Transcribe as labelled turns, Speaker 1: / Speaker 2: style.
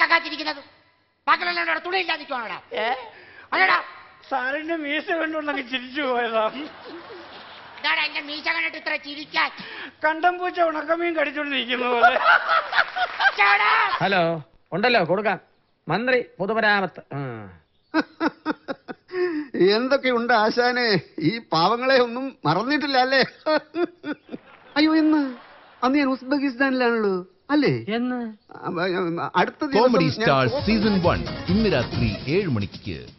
Speaker 1: കാച്ചിരിക്കുന്നത് ബാക്കിയുള്ള തുണി ഇല്ലാതിരിക്കുവാണോടാ അല്ലടാ
Speaker 2: സാറിന്റെ മീശ കണ്ടുകൊണ്ടങ്ങ് ചിരിച്ചു പോയതാ
Speaker 1: ഇതാടാ എന്റെ മീശ കണ്ടിട്ട് ഇത്ര ചിരിക്കാൻ
Speaker 2: കണ്ടം പൂച്ച ഉണക്കമീൻ കടിച്ചോണ്ടിരിക്കുന്ന പോലെ
Speaker 1: ചേടാ.
Speaker 3: ഹലോ ഉണ്ടല്ലോ കൊടുക്കാം മന്ത്രി പൊതുമരാമത്ത് ആ.
Speaker 4: എന്തൊക്കെയുണ്ട് ആശാനെ ഈ പാവങ്ങളെ ഒന്നും മറന്നിട്ടില്ല അല്ലേ അയ്യോ എന്ന് അന്ന് ഞാൻ ഉസ്ബെക്കിസ്ഥാനിലാണല്ലോ അല്ലേ
Speaker 3: എന്ന്
Speaker 4: ആ, ആ, അടുത്ത
Speaker 5: കോമഡി
Speaker 4: ദിവസം ഞാൻ-
Speaker 5: സ്റ്റാർ സീസൺ വൺ ഇന്ന് രാത്രി ഏഴ് മണിക്ക്